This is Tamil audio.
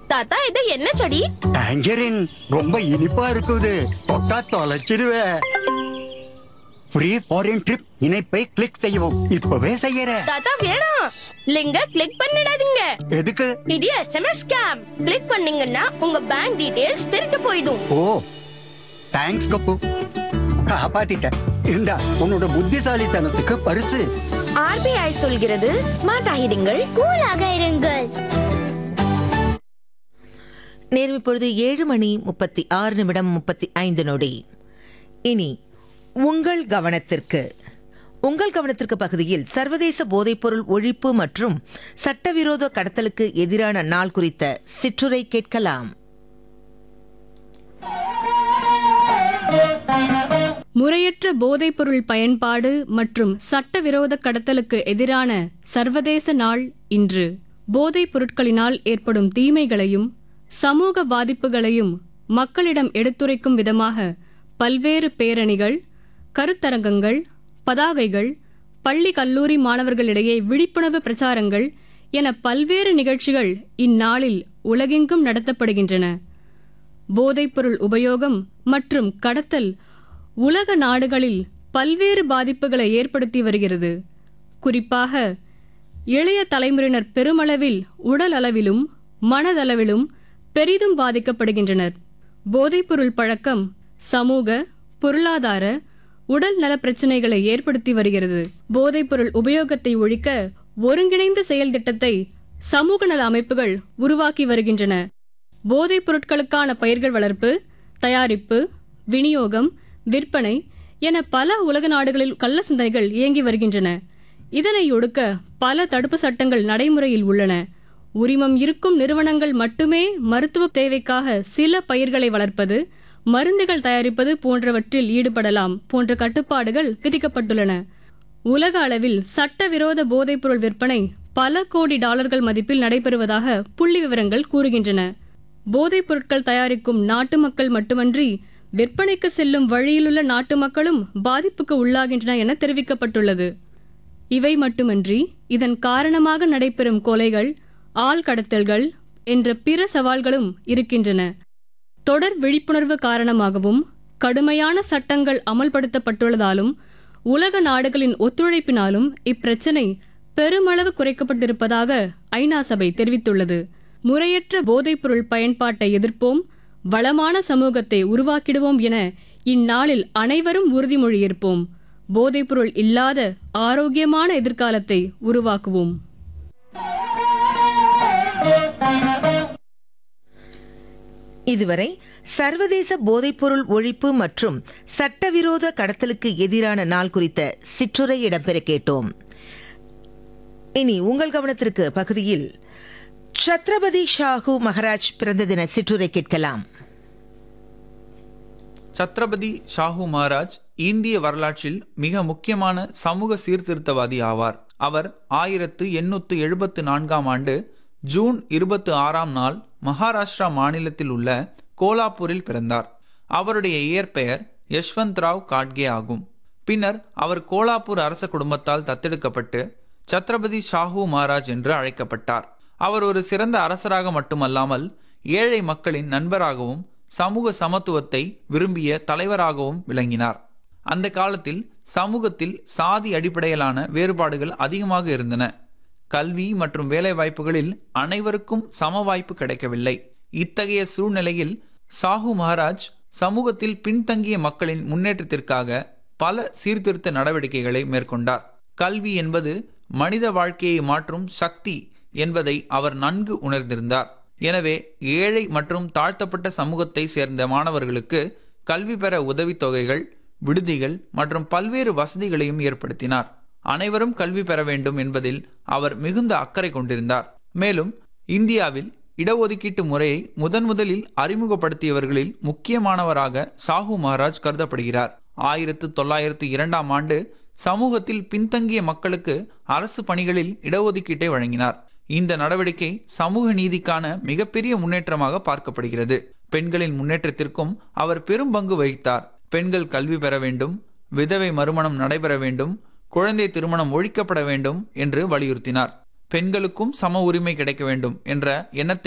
தாத்தா இது என்ன செடி டேஞ்சரின் ரொம்ப இனிப்பா இருக்குது தொட்டா தொலைச்சிடுவே ஃப்ரீ ஃபாரின் ட்ரிப் இணைப்பை கிளிக் செய்யவும் இப்பவே செய்யற தாத்தா வேணாம் லிங்க கிளிக் பண்ணிடாதீங்க எதுக்கு இது எஸ்எம்எஸ் ஸ்கேம் கிளிக் பண்ணீங்கன்னா உங்க பேங்க் டீடைல்ஸ் திருட்டு போயிடும் ஓ தேங்க்ஸ் கப்பு காப்பாத்திட்ட இந்தா உன்னோட புத்திசாலித்தனத்துக்கு பரிசு ஆர்பிஐ சொல்கிறது ஸ்மார்ட் ஆகிடுங்கள் கூலாக இருங்கள் நேரம் இப்பொழுது ஏழு மணி முப்பத்தி ஆறு நிமிடம் முப்பத்தி ஐந்து நொடி இனி உங்கள் கவனத்திற்கு உங்கள் கவனத்திற்கு பகுதியில் சர்வதேச போதைப்பொருள் ஒழிப்பு மற்றும் சட்டவிரோத கடத்தலுக்கு எதிரான நாள் குறித்த சிற்றுரை கேட்கலாம் முறையற்ற போதைப்பொருள் பயன்பாடு மற்றும் சட்டவிரோத கடத்தலுக்கு எதிரான சர்வதேச நாள் இன்று போதைப் பொருட்களினால் ஏற்படும் தீமைகளையும் சமூக பாதிப்புகளையும் மக்களிடம் எடுத்துரைக்கும் விதமாக பல்வேறு பேரணிகள் கருத்தரங்கங்கள் பதாகைகள் பள்ளி கல்லூரி மாணவர்களிடையே விழிப்புணர்வு பிரச்சாரங்கள் என பல்வேறு நிகழ்ச்சிகள் இந்நாளில் உலகெங்கும் நடத்தப்படுகின்றன போதைப்பொருள் உபயோகம் மற்றும் கடத்தல் உலக நாடுகளில் பல்வேறு பாதிப்புகளை ஏற்படுத்தி வருகிறது குறிப்பாக இளைய தலைமுறையினர் பெருமளவில் உடல் அளவிலும் மனதளவிலும் பெரிதும் பாதிக்கப்படுகின்றனர் போதைப்பொருள் பழக்கம் சமூக பொருளாதார உடல் நல பிரச்சனைகளை ஏற்படுத்தி வருகிறது போதைப்பொருள் உபயோகத்தை ஒழிக்க ஒருங்கிணைந்த செயல் திட்டத்தை சமூக நல அமைப்புகள் உருவாக்கி வருகின்றன போதைப் பொருட்களுக்கான பயிர்கள் வளர்ப்பு தயாரிப்பு விநியோகம் விற்பனை என பல உலக நாடுகளில் கள்ள சிந்தனைகள் இயங்கி வருகின்றன இதனை ஒடுக்க பல தடுப்பு சட்டங்கள் நடைமுறையில் உள்ளன உரிமம் இருக்கும் நிறுவனங்கள் மட்டுமே மருத்துவ தேவைக்காக சில பயிர்களை வளர்ப்பது மருந்துகள் தயாரிப்பது போன்றவற்றில் ஈடுபடலாம் போன்ற கட்டுப்பாடுகள் விதிக்கப்பட்டுள்ளன உலக அளவில் சட்டவிரோத போதைப்பொருள் விற்பனை பல கோடி டாலர்கள் மதிப்பில் நடைபெறுவதாக புள்ளி விவரங்கள் கூறுகின்றன போதைப் பொருட்கள் தயாரிக்கும் நாட்டு மக்கள் மட்டுமன்றி விற்பனைக்கு செல்லும் வழியிலுள்ள நாட்டு மக்களும் பாதிப்புக்கு உள்ளாகின்றன என தெரிவிக்கப்பட்டுள்ளது இவை மட்டுமன்றி இதன் காரணமாக நடைபெறும் கொலைகள் ஆள் கடத்தல்கள் என்ற பிற சவால்களும் இருக்கின்றன தொடர் விழிப்புணர்வு காரணமாகவும் கடுமையான சட்டங்கள் அமல்படுத்தப்பட்டுள்ளதாலும் உலக நாடுகளின் ஒத்துழைப்பினாலும் இப்பிரச்சனை பெருமளவு குறைக்கப்பட்டிருப்பதாக ஐநா சபை தெரிவித்துள்ளது முறையற்ற போதைப்பொருள் பயன்பாட்டை எதிர்ப்போம் வளமான சமூகத்தை உருவாக்கிடுவோம் என இந்நாளில் அனைவரும் உறுதிமொழி ஏற்போம் போதைப்பொருள் இல்லாத ஆரோக்கியமான எதிர்காலத்தை உருவாக்குவோம் இதுவரை சர்வதேச போதைப்பொருள் ஒழிப்பு மற்றும் சட்டவிரோத கடத்தலுக்கு எதிரான நாள் குறித்த சிற்றுரை இடம்பெற கேட்டோம் இனி உங்கள் கவனத்திற்கு பகுதியில் சத்ரபதி ஷாஹு மகாராஜ் பிறந்த தின சிற்றுரை கேட்கலாம் சத்ரபதி ஷாஹு மகாராஜ் இந்திய வரலாற்றில் மிக முக்கியமான சமூக சீர்திருத்தவாதி ஆவார் அவர் ஆயிரத்து எண்ணூற்று எழுபத்து நான்காம் ஆண்டு ஜூன் இருபத்து ஆறாம் நாள் மகாராஷ்டிரா மாநிலத்தில் உள்ள கோலாப்பூரில் பிறந்தார் அவருடைய இயற்பெயர் யஷ்வந்த் ராவ் காட்கே ஆகும் பின்னர் அவர் கோலாப்பூர் அரச குடும்பத்தால் தத்தெடுக்கப்பட்டு சத்ரபதி ஷாஹு மகாராஜ் என்று அழைக்கப்பட்டார் அவர் ஒரு சிறந்த அரசராக மட்டுமல்லாமல் ஏழை மக்களின் நண்பராகவும் சமூக சமத்துவத்தை விரும்பிய தலைவராகவும் விளங்கினார் அந்த காலத்தில் சமூகத்தில் சாதி அடிப்படையிலான வேறுபாடுகள் அதிகமாக இருந்தன கல்வி மற்றும் வேலைவாய்ப்புகளில் அனைவருக்கும் சம வாய்ப்பு கிடைக்கவில்லை இத்தகைய சூழ்நிலையில் சாஹு மகாராஜ் சமூகத்தில் பின்தங்கிய மக்களின் முன்னேற்றத்திற்காக பல சீர்திருத்த நடவடிக்கைகளை மேற்கொண்டார் கல்வி என்பது மனித வாழ்க்கையை மாற்றும் சக்தி என்பதை அவர் நன்கு உணர்ந்திருந்தார் எனவே ஏழை மற்றும் தாழ்த்தப்பட்ட சமூகத்தை சேர்ந்த மாணவர்களுக்கு கல்வி பெற உதவித்தொகைகள் விடுதிகள் மற்றும் பல்வேறு வசதிகளையும் ஏற்படுத்தினார் அனைவரும் கல்வி பெற வேண்டும் என்பதில் அவர் மிகுந்த அக்கறை கொண்டிருந்தார் மேலும் இந்தியாவில் இடஒதுக்கீட்டு முறையை முதன் முதலில் அறிமுகப்படுத்தியவர்களில் முக்கியமானவராக சாஹு மகாராஜ் கருதப்படுகிறார் ஆயிரத்து தொள்ளாயிரத்து இரண்டாம் ஆண்டு சமூகத்தில் பின்தங்கிய மக்களுக்கு அரசு பணிகளில் இடஒதுக்கீட்டை வழங்கினார் இந்த நடவடிக்கை சமூக நீதிக்கான மிகப்பெரிய முன்னேற்றமாக பார்க்கப்படுகிறது பெண்களின் முன்னேற்றத்திற்கும் அவர் பெரும் பங்கு வகித்தார் பெண்கள் கல்வி பெற வேண்டும் விதவை மறுமணம் நடைபெற வேண்டும் குழந்தை திருமணம் ஒழிக்கப்பட வேண்டும் என்று வலியுறுத்தினார் பெண்களுக்கும் சம உரிமை கிடைக்க வேண்டும் என்ற எண்ணத்தை